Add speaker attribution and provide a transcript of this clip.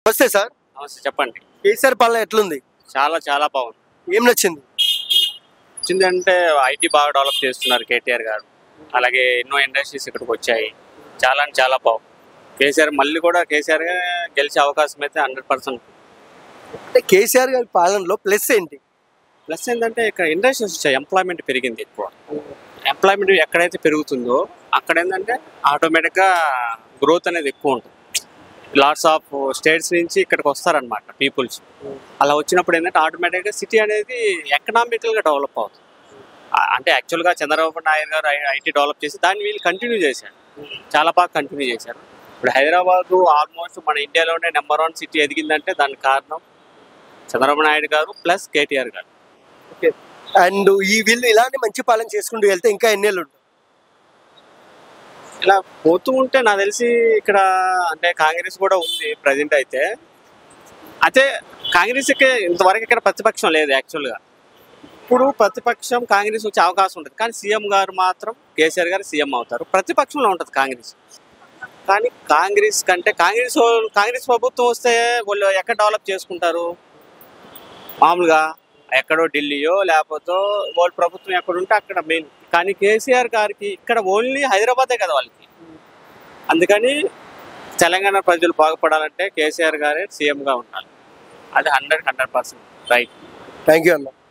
Speaker 1: వస్తే సార్
Speaker 2: నమస్తే చెప్పండి
Speaker 1: కేసీఆర్ పాలన ఎట్లుంది
Speaker 2: చాలా చాలా బాగుంది
Speaker 1: ఏం నచ్చింది
Speaker 2: వచ్చిందంటే ఐటీ బాగా డెవలప్ చేస్తున్నారు కేటీఆర్ గారు అలాగే ఎన్నో ఇండస్ట్రీస్ ఇక్కడికి వచ్చాయి చాలా అంటే చాలా బాగుంది కేసీఆర్ మళ్ళీ కూడా కేసీఆర్ గా గెలిచే అవకాశం అయితే హండ్రెడ్ పర్సెంట్
Speaker 1: అంటే కేసీఆర్ గారి పాలనలో ప్లస్ ఏంటి
Speaker 2: ప్లస్ ఏంటంటే ఇక్కడ ఇండస్ట్రీస్ వచ్చాయి ఎంప్లాయ్మెంట్ పెరిగింది ఎక్కువ ఎంప్లాయ్మెంట్ ఎక్కడైతే పెరుగుతుందో అక్కడ ఏంటంటే ఆటోమేటిక్గా గ్రోత్ అనేది ఎక్కువ ఉంటుంది లాట్స్ ఆఫ్ స్టేట్స్ నుంచి ఇక్కడికి వస్తారనమాట పీపుల్స్ అలా వచ్చినప్పుడు ఏంటంటే ఆటోమేటిక్గా సిటీ అనేది ఎకనామికల్గా డెవలప్ అవుతుంది ఆ- అంటే యాక్చువల్గా చంద్రబాబు నాయుడు గారు ఐటీ డెవలప్ చేసి దాన్ని వీళ్ళు కంటిన్యూ చేశారు చాలా బాగా కంటిన్యూ చేశారు ఇప్పుడు హైదరాబాద్ ఆల్మోస్ట్ మన ఇండియాలోనే నెంబర్ వన్ సిటీ ఎదిగిందంటే దానికి కారణం చంద్రబాబు నాయుడు గారు ప్లస్ కేటీఆర్ గారు
Speaker 1: అండ్ ఈ వీళ్ళు ఇలాంటి మంచి పాలన చేసుకుంటూ వెళ్తే ఇంకా ఎన్నేళ్ళు ఉంటుంది
Speaker 2: ఇలా పోతూ ఉంటే నాకు తెలిసి ఇక్కడ అంటే కాంగ్రెస్ కూడా ఉంది ప్రజెంట్ అయితే అయితే కాంగ్రెస్కి ఇంతవరకు ఇక్కడ ప్రతిపక్షం లేదు యాక్చువల్గా ఇప్పుడు ప్రతిపక్షం కాంగ్రెస్ వచ్చే అవకాశం ఉంటుంది కానీ సీఎం గారు మాత్రం కేసీఆర్ గారు సీఎం అవుతారు ప్రతిపక్షంలో ఉంటుంది కాంగ్రెస్ కానీ కాంగ్రెస్ కంటే కాంగ్రెస్ వాళ్ళు- కాంగ్రెస్ ప్రభుత్వం వస్తే వాళ్ళు ఎక్కడ డెవలప్ చేసుకుంటారు మామూలుగా ఎక్కడో ఢిల్లీయో లేకపోతే వాళ్ళ ప్రభుత్వం ఎక్కడ ఉంటే అక్కడ మెయిన్ కానీ కేసీఆర్ గారికి ఇక్కడ ఓన్లీ హైదరాబాదే కదా వాళ్ళకి అందుకని తెలంగాణ ప్రజలు బాగుపడాలంటే కేసీఆర్ గారే సీఎంగా ఉండాలి అది hundred hundred percent right
Speaker 1: thank you అన్న